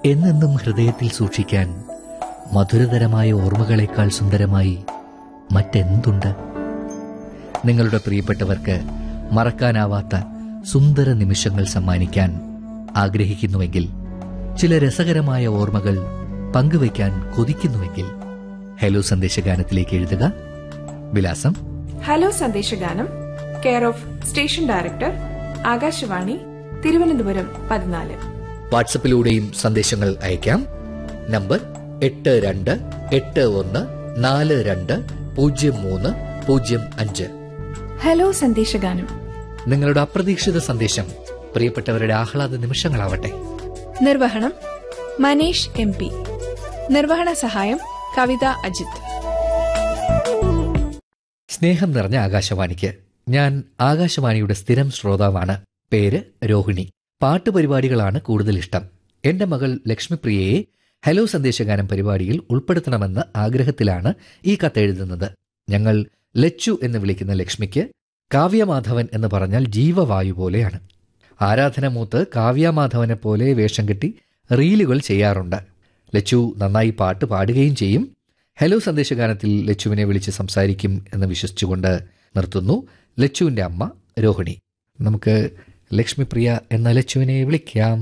എന്നെന്നും ഹൃദയത്തിൽ സൂക്ഷിക്കാൻ മധുരതരമായ ഓർമ്മകളേക്കാൾ സുന്ദരമായി മറ്റെന്തുണ്ട് നിങ്ങളുടെ പ്രിയപ്പെട്ടവർക്ക് മറക്കാനാവാത്ത സുന്ദര നിമിഷങ്ങൾ സമ്മാനിക്കാൻ ആഗ്രഹിക്കുന്നുവെങ്കിൽ ചില രസകരമായ ഓർമ്മകൾ പങ്കുവയ്ക്കാൻ കൊതിക്കുന്നുവെങ്കിൽ ഹലോ സന്ദേശഗാനത്തിലേക്ക് എഴുതുക വിലാസം ഹലോ സന്ദേശഗാനം care of station director Akashvani Thiruvananthapuram പതിനാല് വാട്സപ്പിലൂടെയും സന്ദേശങ്ങൾ അയക്കാം നമ്പർ എട്ട് രണ്ട് എട്ട് ഒന്ന് നാല് രണ്ട് പൂജ്യം മൂന്ന് പൂജ്യം അഞ്ച് ഹലോ സന്ദേശഗാനം നിങ്ങളുടെ അപ്രതീക്ഷിത സന്ദേശം പ്രിയപ്പെട്ടവരുടെ ആഹ്ലാദ നിമിഷങ്ങളാവട്ടെ നിർവഹണം മനീഷ് എം പി നിർവഹണ സഹായം കവിത അജിത് സ്നേഹം നിറഞ്ഞ ആകാശവാണിക്ക് ഞാൻ ആകാശവാണിയുടെ സ്ഥിരം ശ്രോതാവാണ് പേര് രോഹിണി പാട്ടുപരിപാടികളാണ് കൂടുതൽ ഇഷ്ടം എന്റെ മകൾ ലക്ഷ്മിപ്രിയയെ ഹലോ സന്ദേശഗാനം പരിപാടിയിൽ ഉൾപ്പെടുത്തണമെന്ന ആഗ്രഹത്തിലാണ് ഈ കത്തെഴുതുന്നത് ഞങ്ങൾ ലച്ചു എന്ന് വിളിക്കുന്ന ലക്ഷ്മിക്ക് കാവ്യമാധവൻ എന്ന് പറഞ്ഞാൽ ജീവവായു പോലെയാണ് ആരാധനമൂത്ത് കാവ്യമാധവനെ പോലെ വേഷം കെട്ടി റീലുകൾ ചെയ്യാറുണ്ട് ലച്ചു നന്നായി പാട്ട് പാടുകയും ചെയ്യും ഹലോ സന്ദേശഗാനത്തിൽ ലച്ചുവിനെ വിളിച്ച് സംസാരിക്കും എന്ന് വിശ്വസിച്ചുകൊണ്ട് നിർത്തുന്നു ലച്ചുവിന്റെ അമ്മ രോഹിണി നമുക്ക് ലക്ഷ്മിപ്രിയ എന്ന ലച്ചുവിനെ വിളിക്കാം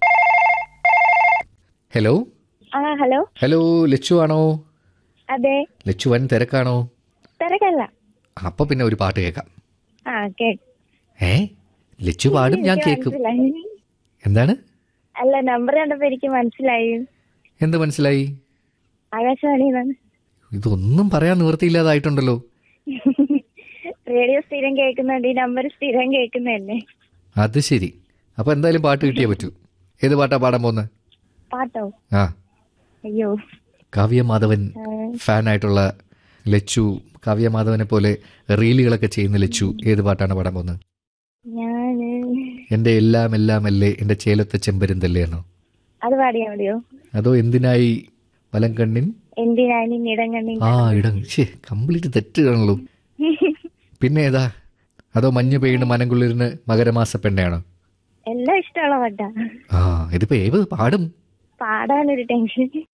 ഹലോ ആ ഹലോ ഹലോ ലച്ചു ആണോ അതെ ലച്ചു വൻ തിരക്കാണോ തിരക്കല്ല അപ്പൊ പിന്നെ ഒരു പാട്ട് കേൾക്കാം ആ കേക്ക് ഏ ലച്ചു പാടും ഞാൻ കേൾക്കും മനസ്സിലായി എന്താണ് അല്ല നമ്പർ കണ്ടപ്പോ എനിക്ക് മനസ്സിലായി എന്ത് മനസ്സിലായി ആകാശവാണി ഇതൊന്നും പറയാൻ നിവൃത്തിയില്ലാതായിട്ടുണ്ടല്ലോ റേഡിയോ സ്ഥിരം കേൾക്കുന്നുണ്ട് ഈ നമ്പർ സ്ഥിരം കേൾക്കുന്നതല്ലേ അത് ശരി അപ്പൊ എന്തായാലും പാട്ട് കിട്ടിയേ പറ്റൂ ഏത് പാട്ടാ പാടാൻ പോകുന്നത് പാട്ടോ ആ അയ്യോ കാവ്യമാധവൻ ഫാനായിട്ടുള്ള ലച്ചു കാവ്യമാധവനെ പോലെ റീലുകളൊക്കെ ചെയ്യുന്ന ലച്ചു ഏത് പാട്ടാണ് പാടാൻ പോകുന്നത് ഞാന് എന്റെ എല്ലാം എല്ലാം അല്ലേ എന്റെ ചേലത്തെ ചെമ്പരുന്തല്ലേ ആണോ അത് പാടിയാ മതിയോ അതോ എന്തിനായി വലം കണ്ണിൻ എന്തിനാണ് ഇടം കണ്ണി ആ ഇടം ശേ കംപ്ലീറ്റ് തെറ്റുകാണല്ലോ പിന്നെ ഏതാ അതോ മഞ്ഞ് പെയ്യുന്ന മനംകുളിരിന് മകരമാസ പെണ്ണയാണോ എല്ലാം ഇഷ്ടമുള്ള പാട്ടാ ആ ഇതിപ്പോ ഏത് പാടും പാടാനൊരു ടെൻഷൻ